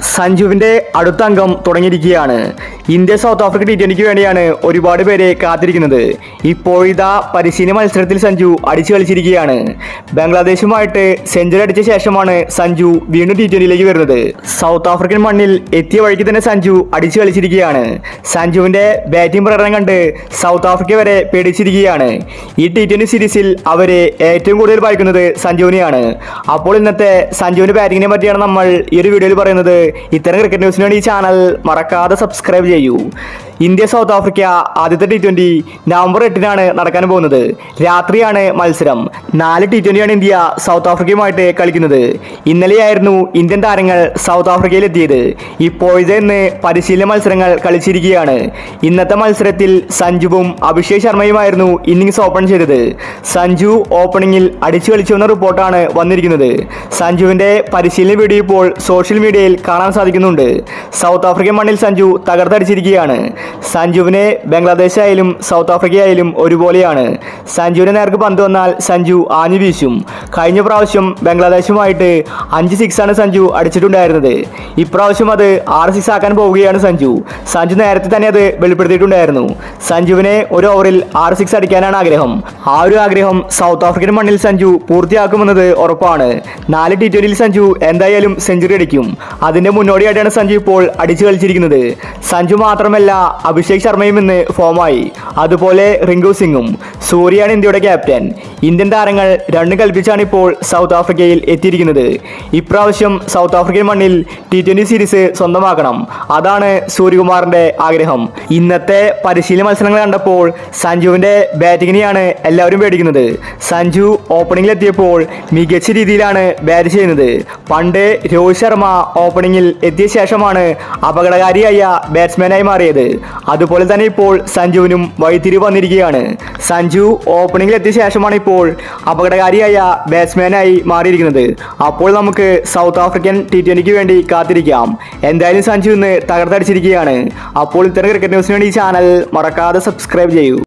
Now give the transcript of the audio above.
സഞ്ജുവിന്റെ അടുത്ത അംഗം തുടങ്ങിയിരിക്കുകയാണ് ഇന്ത്യ സൗത്ത് ആഫ്രിക്ക ടി ട്വന്റിക്ക് വേണ്ടിയാണ് ഒരുപാട് പേരെ കാത്തിരിക്കുന്നത് ഇപ്പോഴിതാ പരിശീലന മത്സരത്തിൽ സഞ്ജു അടിച്ചു കളിച്ചിരിക്കുകയാണ് ബംഗ്ലാദേശുമായിട്ട് സെഞ്ചുറി അടിച്ച ശേഷമാണ് സഞ്ജു വീണ്ടും ടി ട്വന്റിയിലേക്ക് വരുന്നത് സൗത്ത് ആഫ്രിക്കൻ മണ്ണിൽ എത്തിയ വഴിക്ക് തന്നെ സഞ്ജു അടിച്ചു കളിച്ചിരിക്കുകയാണ് സഞ്ജുവിന്റെ ബാറ്റിംഗ് പ്രകടനം കണ്ട് സൗത്ത് ആഫ്രിക്ക വരെ പേടിച്ചിരിക്കുകയാണ് ഈ ടി ട്വന്റി സീരീസിൽ അവരെ ഏറ്റവും കൂടുതൽ വായിക്കുന്നത് സഞ്ജുവിനെയാണ് അപ്പോൾ ഇന്നത്തെ സഞ്ജുവിന്റെ ബാറ്റിങ്ങിനെ പറ്റിയാണ് നമ്മൾ ഈ ഒരു വീഡിയോയിൽ പറയുന്നത് ഇത്തരം ക്രിക്കറ്റ് ന്യൂസിന് വേണ്ടി ഈ ചാനൽ മറക്കാതെ സബ്സ്ക്രൈബ് ചെയ്യൂ ഇന്ത്യ സൗത്ത് ആഫ്രിക്ക ആദ്യത്തെ ടി ട്വന്റി നവംബർ എട്ടിനാണ് നടക്കാൻ പോകുന്നത് രാത്രിയാണ് മത്സരം നാല് ടി ട്വന്റിയാണ് ഇന്ത്യ സൗത്ത് ആഫ്രിക്കയുമായിട്ട് കളിക്കുന്നത് ഇന്നലെയായിരുന്നു ഇന്ത്യൻ താരങ്ങൾ സൗത്ത് ആഫ്രിക്കയിൽ എത്തിയത് ഇപ്പോഴത്തെ ഇന്ന് പരിശീലന മത്സരങ്ങൾ കളിച്ചിരിക്കുകയാണ് ഇന്നത്തെ മത്സരത്തിൽ സഞ്ജുവും അഭിഷേക് ശർമ്മയുമായിരുന്നു ഇന്നിംഗ്സ് ഓപ്പൺ ചെയ്തത് സഞ്ജു ഓപ്പണിംഗിൽ അടിച്ചു കളിച്ചുവെന്ന റിപ്പോർട്ടാണ് വന്നിരിക്കുന്നത് സഞ്ജുവിന്റെ പരിശീലന വീഡിയോ ഇപ്പോൾ സോഷ്യൽ മീഡിയയിൽ കാണാൻ സാധിക്കുന്നുണ്ട് സൗത്ത് ആഫ്രിക്കൻ മണ്ണിൽ സഞ്ജു തകർത്തടിച്ചിരിക്കുകയാണ് സഞ്ജുവിനെ ബംഗ്ലാദേശ് ആയാലും സൗത്ത് ആഫ്രിക്ക ആയാലും ഒരുപോലെയാണ് സഞ്ജുവിന് നേർക്ക് പന്ത് വന്നാൽ സഞ്ജു ആഞ്ഞു വീശും കഴിഞ്ഞ പ്രാവശ്യം ബംഗ്ലാദേശുമായിട്ട് അഞ്ച് സിക്സ് ആണ് സഞ്ജു അടിച്ചിട്ടുണ്ടായിരുന്നത് ഇപ്രാവശ്യം അത് ആറ് സിക്സ് ആക്കാൻ പോവുകയാണ് സഞ്ജു സഞ്ജു നേരത്തെ തന്നെ അത് വെളിപ്പെടുത്തിയിട്ടുണ്ടായിരുന്നു സഞ്ജുവിനെ ഒരു ഓവറിൽ ആറ് സിക്സ് അടിക്കാനാണ് ആഗ്രഹം ആ ഒരു ആഗ്രഹം സൗത്ത് ആഫ്രിക്കൻ മണ്ണിൽ സഞ്ജു പൂർത്തിയാക്കുമെന്നത് ഉറപ്പാണ് നാല് ടി ട്വന്റിയിൽ സഞ്ജു എന്തായാലും സെഞ്ചുറി അടിക്കും അതിന്റെ മുന്നോടിയായിട്ടാണ് സഞ്ജു ഇപ്പോൾ അടിച്ചു കളിച്ചിരിക്കുന്നത് സഞ്ജു മാത്രമല്ല അഭിഷേക് ശർമ്മയും ഇന്ന് ഫോമായി അതുപോലെ റിങ്കു സിംഗും സൂര്യയാണ് ഇന്ത്യയുടെ ക്യാപ്റ്റൻ ഇന്ത്യൻ താരങ്ങൾ രണ്ടും കൽപ്പിച്ചാണ് ഇപ്പോൾ സൗത്ത് ആഫ്രിക്കയിൽ എത്തിയിരിക്കുന്നത് ഇപ്രാവശ്യം സൗത്ത് ആഫ്രിക്കൻ മണ്ണിൽ ടി ട്വന്റി സീരീസ് സ്വന്തമാക്കണം അതാണ് സൂര്യകുമാറിന്റെ ആഗ്രഹം ഇന്നത്തെ പരിശീലന മത്സരങ്ങൾ കണ്ടപ്പോൾ സഞ്ജുവിന്റെ ബാറ്റിങ്ങിനെയാണ് എല്ലാവരും പേടിക്കുന്നത് സഞ്ജു ഓപ്പണിംഗിൽ എത്തിയപ്പോൾ മികച്ച രീതിയിലാണ് ബാറ്റ് ചെയ്യുന്നത് പണ്ട് രോഹിത് ശർമ്മ ഓപ്പണിംഗിൽ എത്തിയ ശേഷമാണ് അപകടകാരിയായ ബാറ്റ്സ്മാനായി മാറിയത് അതുപോലെ തന്നെ ഇപ്പോൾ സഞ്ജുവിനും വഴിത്തിരിവ് വന്നിരിക്കുകയാണ് സഞ്ജു ഓപ്പണിംഗിൽ എത്തിയ ശേഷമാണ് ഇപ്പോൾ അപകടകാരിയായ ബാറ്റ്സ്മാനായി മാറിയിരിക്കുന്നത് അപ്പോൾ നമുക്ക് സൗത്ത് ആഫ്രിക്കൻ ടി ട്വന്റിക്ക് വേണ്ടി കാത്തിരിക്കാം എന്തായാലും സഞ്ജു ഇന്ന് തകർത്തടിച്ചിരിക്കുകയാണ് അപ്പോൾ ഇത്തരം ക്രിക്കറ്റ് ന്യൂസിന് വേണ്ടി ഈ ചാനൽ മറക്കാതെ സബ്സ്ക്രൈബ് ചെയ്യൂ